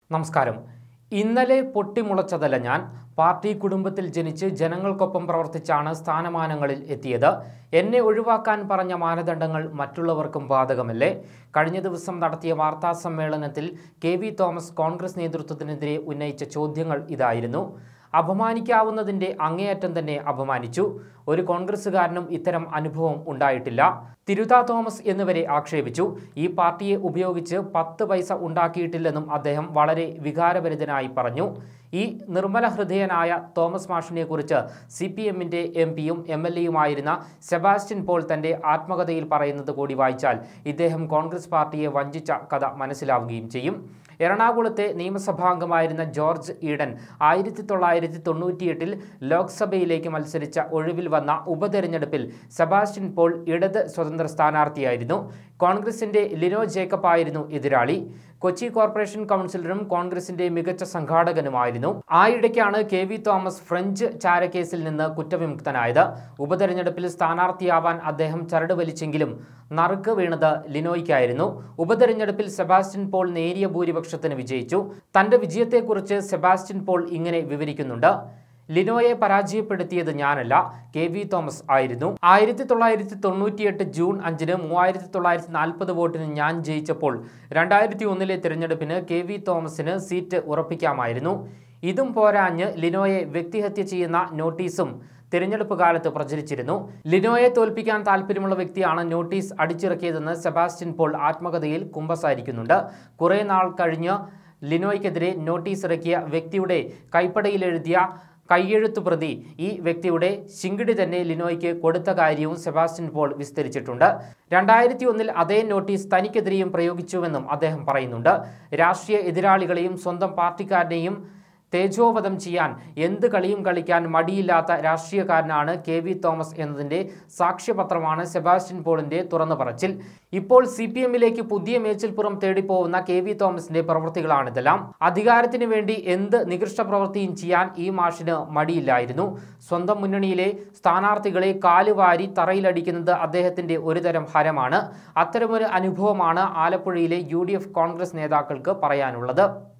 നമസ്കാരം ഇന്നലെ പൊട്ടിമുളച്ചതല്ല ഞാൻ പാർട്ടി കുടുംബത്തിൽ ജനിച്ച് ജനങ്ങൾക്കൊപ്പം പ്രവർത്തിച്ചാണ് സ്ഥാനമാനങ്ങളിൽ എത്തിയത് എന്നെ ഒഴിവാക്കാൻ പറഞ്ഞ മാനദണ്ഡങ്ങൾ മറ്റുള്ളവർക്കും ബാധകമല്ലേ കഴിഞ്ഞ ദിവസം നടത്തിയ വാർത്താ സമ്മേളനത്തിൽ കെ വി തോമസ് കോൺഗ്രസ് നേതൃത്വത്തിനെതിരെ ഉന്നയിച്ച ചോദ്യങ്ങൾ ഇതായിരുന്നു അപമാനിക്കാവുന്നതിൻ്റെ അങ്ങേയറ്റം തന്നെ അപമാനിച്ചു ഒരു കോൺഗ്രസ്സുകാരനും ഇത്തരം അനുഭവം ഉണ്ടായിട്ടില്ല തിരുത തോമസ് എന്നിവരെ ആക്ഷേപിച്ചു ഈ പാർട്ടിയെ ഉപയോഗിച്ച് പത്ത് പൈസ ഉണ്ടാക്കിയിട്ടില്ലെന്നും അദ്ദേഹം വളരെ വികാരഭരിതനായി പറഞ്ഞു ഈ നിർമ്മല ഹൃദയനായ തോമസ് മാഷിനെ കുറിച്ച് സി പി എമ്മിൻ്റെ എം പിയും എം എൽ എയുമായിരുന്ന സെബാസ്റ്റ്യൻ പോൾ തൻ്റെ ആത്മകഥയിൽ പറയുന്നത് കൂടി വായിച്ചാൽ ഇദ്ദേഹം കോൺഗ്രസ് പാർട്ടിയെ വഞ്ചിച്ച കഥ മനസ്സിലാവുകയും ചെയ്യും എറണാകുളത്തെ നിയമസഭാംഗമായിരുന്ന ജോർജ് ഈഡൻ ആയിരത്തി തൊള്ളായിരത്തി തൊണ്ണൂറ്റിയെട്ടിൽ ലോക്സഭയിലേക്ക് മത്സരിച്ച ഒഴിവിൽ വന്ന ഉപതെരഞ്ഞെടുപ്പിൽ സെബാസ്റ്റ്യൻ പോൾ ഇടത് സ്വതന്ത്ര സ്ഥാനാർത്ഥിയായിരുന്നു കോൺഗ്രസിന്റെ ലിനോ ജേക്കബ് ആയിരുന്നു എതിരാളി കൊച്ചി കോർപ്പറേഷൻ കൗൺസിലറും കോൺഗ്രസിന്റെ മികച്ച സംഘാടകനുമായിരുന്നു ആയിടയ്ക്കാണ് കെ വി തോമസ് ഫ്രഞ്ച് ചാരക്കേസിൽ നിന്ന് കുറ്റവിമുക്തനായത് ഉപതെരഞ്ഞെടുപ്പിൽ സ്ഥാനാർത്ഥിയാവാൻ അദ്ദേഹം ചരട് വലിച്ചെങ്കിലും നറുക്ക് വീണത് ലിനോയ്ക്കായിരുന്നു ഉപതെരഞ്ഞെടുപ്പിൽ സെബാസ്റ്റ്യൻ പോൾ നേരിയ ഭൂരിപക്ഷത്തിന് വിജയിച്ചു തന്റെ വിജയത്തെക്കുറിച്ച് സെബാസ്റ്റ്യൻ പോൾ ഇങ്ങനെ വിവരിക്കുന്നുണ്ട് ലിനോയെ പരാജയപ്പെടുത്തിയത് ഞാനല്ല കെ വി തോമസ് ആയിരുന്നു ആയിരത്തി തൊള്ളായിരത്തി തൊണ്ണൂറ്റിയെട്ട് ജൂൺ അഞ്ചിന് മൂവായിരത്തി തൊള്ളായിരത്തി നാൽപ്പത് വോട്ടിന് ഞാൻ ജയിച്ചപ്പോൾ രണ്ടായിരത്തി ഒന്നിലെ തിരഞ്ഞെടുപ്പിന് കെ വി തോമസിന് സീറ്റ് ഉറപ്പിക്കാമായിരുന്നു ഇതും പോരാഞ്ഞ് ലിനോയെ വ്യക്തിഹത്യ ചെയ്യുന്ന നോട്ടീസും തിരഞ്ഞെടുപ്പ് കാലത്ത് പ്രചരിച്ചിരുന്നു ലിനോയെ തോൽപ്പിക്കാൻ താല്പര്യമുള്ള വ്യക്തിയാണ് നോട്ടീസ് അടിച്ചിറക്കിയതെന്ന് സെബാസ്റ്റ്യൻ പോൾ ആത്മകഥയിൽ കുമ്പസാരിക്കുന്നുണ്ട് കുറേ നാൾ കഴിഞ്ഞ് ലിനോയ്ക്കെതിരെ നോട്ടീസ് ഇറക്കിയ വ്യക്തിയുടെ കൈപ്പടയിൽ എഴുതിയ കയ്യെഴുത്തു പ്രതി ഈ വ്യക്തിയുടെ ശിങ്കിടി തന്നെ ലിനോയ്ക്ക് കൊടുത്ത കാര്യവും സെബാസ്റ്റ്യൻ പോൾ വിസ്തരിച്ചിട്ടുണ്ട് രണ്ടായിരത്തി ഒന്നിൽ അതേ നോട്ടീസ് തനിക്കെതിരെയും പ്രയോഗിച്ചുവെന്നും അദ്ദേഹം പറയുന്നുണ്ട് രാഷ്ട്രീയ എതിരാളികളെയും സ്വന്തം പാർട്ടിക്കാരനെയും തേജോവധം ചെയ്യാൻ എന്ത് കളിയും കളിക്കാൻ മടിയില്ലാത്ത രാഷ്ട്രീയക്കാരനാണ് കെ വി തോമസ് എന്നതിൻ്റെ സാക്ഷ്യപത്രമാണ് സെബാസ്റ്റ്യൻ പോളിൻ്റെ തുറന്നു പറച്ചിൽ ഇപ്പോൾ സി പി എമ്മിലേക്ക് പുതിയ മേച്ചിൽപ്പുറം തേടിപ്പോകുന്ന കെ വി തോമസിന്റെ പ്രവൃത്തികളാണിതെല്ലാം അധികാരത്തിന് വേണ്ടി എന്ത് നികൃഷ്ട പ്രവൃത്തിയും ചെയ്യാൻ ഈ മാഷിന് മടിയില്ലായിരുന്നു സ്വന്തം മുന്നണിയിലെ സ്ഥാനാർത്ഥികളെ കാലുവാരി തറയിലടിക്കുന്നത് അദ്ദേഹത്തിന്റെ ഒരുതരം ഹരമാണ് അത്തരമൊരു അനുഭവമാണ് ആലപ്പുഴയിലെ യു കോൺഗ്രസ് നേതാക്കൾക്ക് പറയാനുള്ളത്